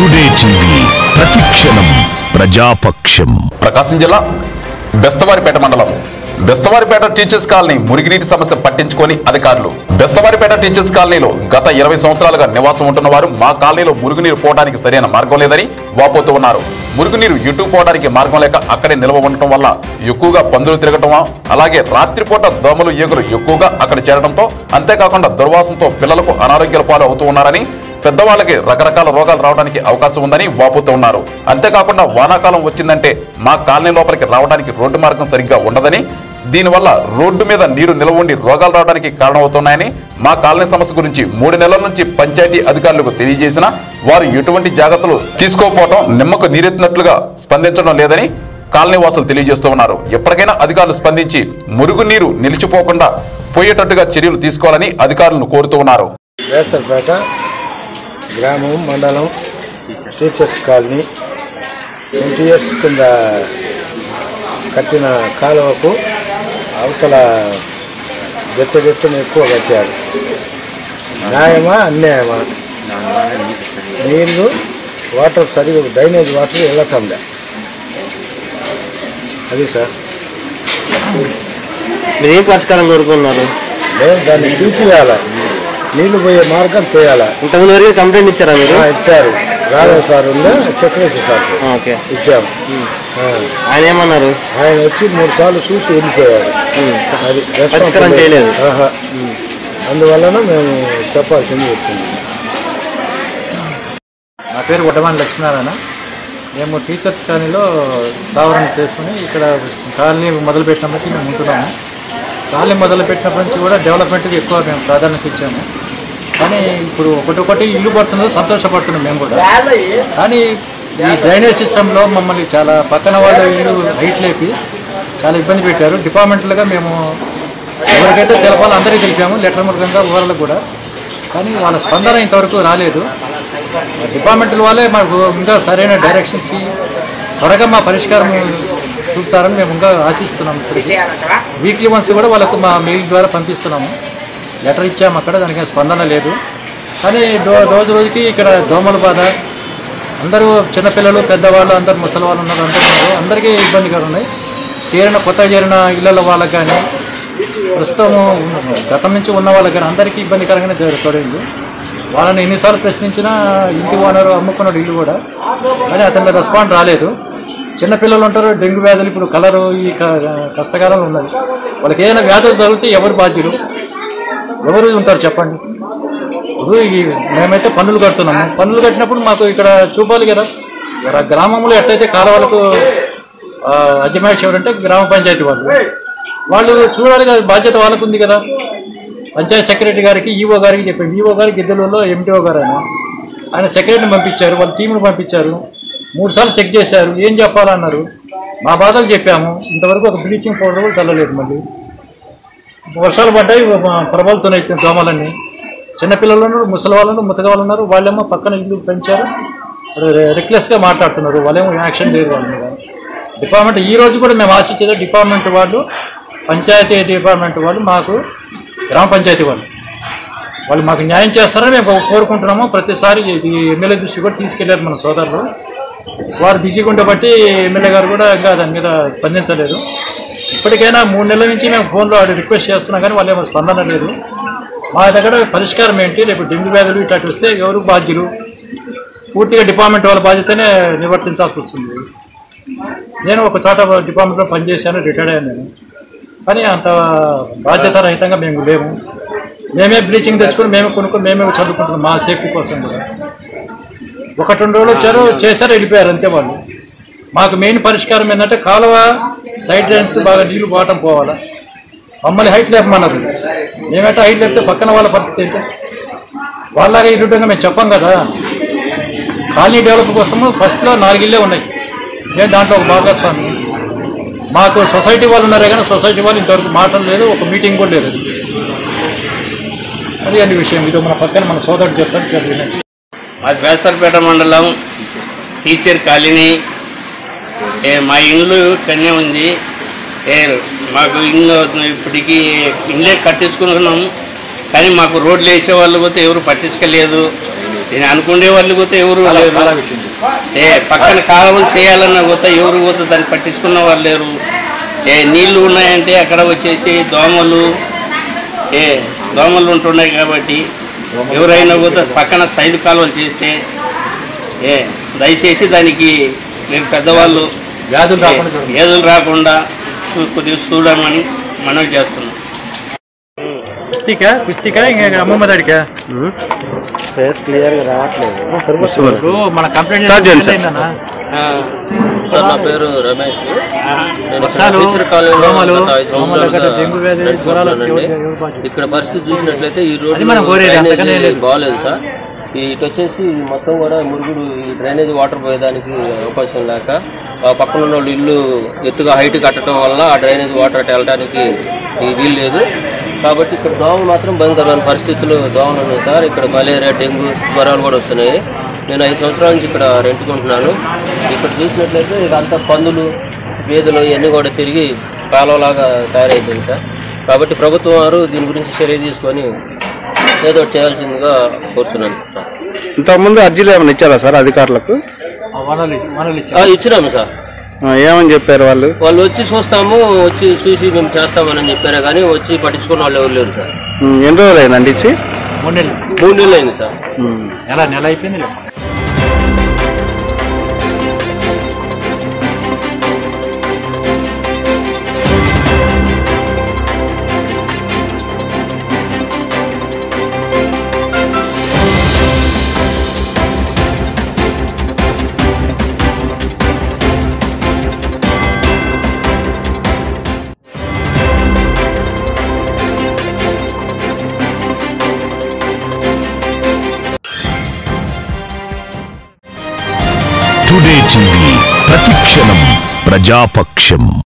Today TV ప్రతిక్షణం ప్రజాపక్షం ప్రకాశం జిల్లా బెస్తవారిపేట మండలం బెస్తవారిపేట టీచర్స్ కాలనీ మురిగినీటి సమస్య పట్టించుకొని అధికారులు బెస్తవారిపేట టీచర్స్ కాలనీలో గత ఇరవై సంవత్సరాలుగా నివాసం ఉంటున్న వారు మా కాలనీలో మురుగునీరు పోవడానికి సరైన మార్గం లేదని వాపోతూ ఉన్నారు మురుగునీరు ఎటు పోవడానికి మార్గం లేక అక్కడే నిల్వ ఉండటం వల్ల ఎక్కువగా పందులు తిరగటం అలాగే రాత్రిపూట దోమలు ఈగలు ఎక్కువగా అక్కడ చేరడంతో అంతేకాకుండా దుర్వాసనతో పిల్లలకు అనారోగ్యాల పాలు అవుతూ ఉన్నారని పెద్దవాళ్ళకి రకరకాల రోగాలు రావడానికి అవకాశం ఉందని వాపోతూ ఉన్నారు అంతేకాకుండా వానాకాలం వచ్చిందంటే మా కాలనీ లోపలికి రావడానికి రోడ్డు మార్గం సరిగ్గా ఉండదని దీనివల్ల రోడ్డు మీద నీరు నిలవ ఉండి రోగాలు రావడానికి కారణమవుతున్నాయని మా కాలనీ సమస్య గురించి మూడు నెలల నుంచి పంచాయతీ అధికారులకు తెలియజేసినా వారు ఎటువంటి జాగ్రత్తలు తీసుకోకపోవడం నిమ్మకు నీరెత్తినట్లుగా స్పందించడం లేదని కాలనీ వాసులు తెలియజేస్తూ ఉన్నారు ఎప్పటికైనా అధికారులు స్పందించి మురుగునీరు నిలిచిపోకుండా పోయేటట్టుగా చర్యలు తీసుకోవాలని అధికారులను కోరుతూ ఉన్నారు వేసర్పేట గ్రామం మండలం టీచర్స్ కాలనీ ట్వంటీ ఇయర్స్ కింద కట్టిన కాలువకు అవతల గెత్తగెత్తున ఎక్కువ కట్టారు న్యాయమా అన్యాయమా నీళ్లు వాటర్ సరిగా డ్రైనేజ్ వాటర్ వెళ్ళటం లే అది సార్ మీరు ఏం పరిష్కారం కోరుకున్నారు మేము దాన్ని తీపియాల నీళ్లు పోయే మార్గం చేయాల ఇంతకుముందు వరకు కంప్లైంట్ ఇచ్చారా మీరు ఆ, ఇచ్చారు రాఘవ సార్ ఉందా చక్రవర్తి సార్ ఆ, ఓకే ఇచ్చాం ఆ, ఆయన ఏమన్నారు ఆయన వచ్చి మూడు సార్లు చూసి వెళ్ళిపోయాడు అది రెస్పాన్స్ పరిష్కారం లేదు. చేయలేదు. ఆహా. అందువలన మేము చెప్పాల్సింది వచ్చింది నా పేరు వడ్డమాని లక్ష్మీనారాయణ మేము టీచర్స్ కాలనీలో స్థావరం చేసుకుని ఇక్కడ కాలనీ మొదలుపెట్టినప్పటి నుంచి మేము ఉంటున్నాము కాలనీ మొదలుపెట్టినప్పటి నుంచి కూడా డెవలప్మెంట్కి ఎక్కువ మేము ప్రాధాన్యత ఇచ్చాము కానీ ఇప్పుడు ఒకటి ఒకటి ఇల్లు పడుతుందో సంతోషపడుతున్నాం మేము కూడా కానీ ఈ డ్రైనేజ్ సిస్టంలో మమ్మల్ని చాలా పక్కన వాళ్ళ ఇల్లు హైట్ లేపి చాలా ఇబ్బంది పెట్టారు డిపార్ట్మెంట్లుగా మేము ఎవరికైతే తెలపాలో అందరికీ తెలిపాము లెటర్ మూలకంగా వివరాలకు కూడా కానీ వాళ్ళ స్పందన ఇంతవరకు రాలేదు డిపార్ట్మెంట్ వాళ్ళే మాకు ఇంకా సరైన డైరెక్షన్ ఇచ్చి త్వరగా మా పరిష్కారం చూపుతారని మేము ఇంకా ఆశిస్తున్నాం ఇప్పటికీ వీక్లీ వన్స్ కూడా వాళ్ళకు మా మెయిల్ ద్వారా పంపిస్తున్నాము లెటర్ ఇచ్చాము అక్కడ దానికి స్పందన లేదు కానీ రో- రోజు రోజుకి ఇక్కడ దోమల బాధ అందరూ చిన్నపిల్లలు పెద్దవాళ్ళు అందరు ముసలి వాళ్ళు ఉన్నారు అందరూ ఉన్నారు అందరికీ ఇబ్బందిగా ఉన్నాయి చేరిన కొత్త చేరిన ఇళ్ళ వాళ్ళకి కానీ ప్రస్తుతం గతం నుంచి ఉన్న వాళ్ళకి కానీ అందరికీ ఇబ్బందికరంగానే జరుగుతుంది వాళ్ళని ఎన్నిసార్లు ప్రశ్నించినా ఇంటి ఓనరు అమ్ముకున్నాడు ఇల్లు కూడా కానీ అతని రెస్పాండ్ రాలేదు చిన్నపిల్లలు ఉంటారు డెంగ్యూ వ్యాధులు ఇప్పుడు కలరు ఈ క- కష్టకాలంలో ఉన్నది వాళ్ళకి ఏదైనా వ్యాధులు జరిగితే ఎవరు బాధ్యులు ఎవరు ఉంటారు చెప్పండి ఇప్పుడు ఈ మేమైతే పన్నులు కడుతున్నాము పన్నులు కట్టినప్పుడు మాకు ఇక్కడ చూపాలి కదా ఇక్కడ గ్రామంలో ఎట్లయితే కాలువలకు అజమాయిషి ఎవరంటే గ్రామ పంచాయతీ వాళ్ళు వాళ్ళు చూడాలి కదా బాధ్యత వాళ్ళకు ఉంది కదా పంచాయత్ సెక్రటరీ గారికి ఈఓ గారికి చెప్పాము ఈఓ గారికి గిద్దెలలో ఎంటీఓ గారు ఆయన ఆయన సెక్రటరీని పంపించారు వాళ్ళ టీంను పంపించారు మూడు సార్లు చెక్ చేశారు ఏం చెప్పాలన్నారు మా బాధలు చెప్పాము ఇంతవరకు ఒక బ్లీచింగ్ పౌడర్ కూడా చల్లలేదు మళ్ళీ వర్షాలు పడ్డాయి ప్రబలుతున్నాయి దోమలన్నీ చిన్నపిల్లలు ఉన్నారు ముసలి వాళ్ళు ఉన్నారు ముతక వాళ్ళు ఉన్నారు వాళ్ళేమో పక్కన ఇల్లు పెంచారు రెక్లెస్గా మాట్లాడుతున్నారు వాళ్ళేమో యాక్షన్ చేయరు వాళ్ళ మీద డిపార్ట్మెంట్ ఈ రోజు కూడా మేము ఆశించేది డిపార్ట్మెంట్ వాళ్ళు పంచాయతీ డిపార్ట్మెంట్ వాళ్ళు మాకు గ్రామ పంచాయతీ వాళ్ళు వాళ్ళు మాకు న్యాయం చేస్తారని మేము కోరుకుంటున్నాము ప్రతిసారి ఇది ఎమ్మెల్యే దృష్టి కూడా తీసుకెళ్లారు మన సోదరులు వారు బిజీగా ఉండబట్టి ఎమ్మెల్యే గారు కూడా ఇంకా దాని మీద స్పందించలేదు ఇప్పటికైనా మూడు నెలల నుంచి మేము ఫోన్లో రిక్వెస్ట్ చేస్తున్నాం కానీ వాళ్ళు ఏమో స్పందన లేదు మా దగ్గర పరిష్కారం ఏంటి రేపు డెంగ్యూ వ్యాధులు ఇటు వస్తే ఎవరు బాధ్యులు పూర్తిగా డిపార్ట్మెంట్ వాళ్ళ బాధ్యతనే నివర్తించాల్సి వస్తుంది నేను ఒక చోట డిపార్ట్మెంట్లో పనిచేశాను రిటైర్డ్ అయ్యాను నేను కానీ అంత బాధ్యత రహితంగా మేము లేము మేమే బ్లీచింగ్ తెచ్చుకొని మేమే కొనుక్కొని మేమే చదువుకుంటున్నాం మా సేఫ్టీ కోసం కూడా ఒకటి రెండు రోజులు వచ్చారు చేశారు వెళ్ళిపోయారు అంతే వాళ్ళు మాకు మెయిన్ పరిష్కారం ఏంటంటే కాలువ సైడ్ డ్రైన్స్ బాగా నీళ్లు పోవటం పోవాలా మమ్మల్ని హైట్ లేపమన్నారు మేమైతే హైట్ లేపితే పక్కన వాళ్ళ పరిస్థితి ఏంటి వాళ్ళగా ఇరుటంగా మేము చెప్పాం కదా కాలనీ డెవలప్ కోసము ఫస్ట్లో నాలుగిల్లే ఉన్నాయి నేను దాంట్లో ఒక భాగస్వామి మాకు సొసైటీ వాళ్ళు ఉన్నారే కానీ సొసైటీ వాళ్ళు ఇంతవరకు మాటలు లేదు ఒక మీటింగ్ కూడా లేదు అది అన్ని విషయం ఇది మన పక్కన మన సోదరుడు చెప్తాను చదివిన మాది బేసర్పేట మండలం టీచర్ కాలనీ ఏ మా ఇల్లు ఇక్కడనే ఉంది ఏ మాకు ఇల్లు ఇప్పటికీ ఇల్లే కట్టించుకున్నాం కానీ మాకు రోడ్లు వేసే వాళ్ళు పోతే ఎవరు పట్టించుకోలేదు నేను అనుకునే వాళ్ళు పోతే ఎవరు లేరు ఏ పక్కన కాలువలు చేయాలన్న పోతే ఎవరు పోతే దాన్ని పట్టించుకున్న వాళ్ళు లేరు ఏ నీళ్లు ఉన్నాయంటే అక్కడ వచ్చేసి దోమలు ఏ దోమలు ఉంటున్నాయి కాబట్టి ఎవరైనా పోతే పక్కన సైజు కాలువలు చేస్తే ఏ దయచేసి దానికి మీరు పెద్దవాళ్ళు వ్యాధులు రాకుండా ఏ, చూడండి. వ్యాధులు రాకుండా చూ- కొద్దిగా చూడమని మనవి చేస్తున్నాం కుస్తీకా కుస్తీకా ఇంకా అమ్మమ్మ దాడికా ఫేస్ క్లియర్ గా రావట్లేదు ఇప్పుడు మన కంప్లైంట్ స్టార్ట్ చేయండి సార్. అయిందన్నా సార్ నా పేరు రమేష్ నేను ఇక్కడ వర్షాలు, టీచర్ కాలేజీలో దోమలు, గత ఐదు దోమల సంవత్సరాలుగా గట్ట డెంగ్యూ వ్యాధి, రెంట్ జ్వరాలు ఉంటున్నానండి. ఎవరు- ఎవరు బాధ్యత? ఇక్కడ పరిస్థితి చూసినట్లయితే ఈ అది మనం రోడ్డు కోరేది, అంతకనే డ్రైనేజీ లేదు. బాగాలేదు సార్ ఈ ఇటు వచ్చేసి మొత్తం కూడా మురుగుడు ఈ డ్రైనేజ్ వాటర్ పోయేదానికి అవకాశం లేక ఆ పక్కన ఉన్న వాళ్ళు ఇల్లు ఎత్తుగా హైట్ కట్టడం వల్ల ఆ డ్రైనేజ్ వాటర్ అటు వెళ్ళడానికి ఈ వీలు లేదు కాబట్టి ఇక్కడ దోమలు మాత్రం భయంకరమైన పరిస్థితులు దోమలు ఉన్నాయి సార్ ఇక్కడ మలేరియా డెంగ్యూ జ్వరాలు కూడా వస్తున్నాయి నేను ఐదు సంవత్సరాల నుంచి ఇక్కడ రెంట్కుంటున్నాను ఇక్కడ చూసినట్లయితే ఇదంతా పందులు గేదెలు ఇవన్నీ కూడా తిరిగి కాలువలాగా తయారైపోయింది సార్ కాబట్టి ప్రభుత్వం వారు దీని గురించి చర్య తీసుకొని ఏదో ఒకటి చేయాల్సిందిగా కోరుతున్నాను సార్ ఇంతకుముందు అర్జీలు ఏమైనా ఇచ్చారా సార్ అధికారులకు ఆ వనరులు ఇచ్చి- వనరులు ఆ, ఇచ్చారు ఇచ్చినాము సార్ ఆ, ఏమని చెప్పారు వాళ్ళు వాళ్ళు వచ్చి చూస్తాము వచ్చి చూసి మేము చేస్తామని చెప్పారు కానీ వచ్చి పట్టించుకున్న వాళ్ళు ఎవరు లేరు సార్ ఉమ్, ఎన్ని రోజులు అయిందండి ఇచ్చి మూడు నెలలు మూడు నెలలు అయింది సార్ ఉమ్. నెల నెల అయిపోయింది లే. టుడే టీవీ ప్రతిక్షణం ప్రజాపక్షం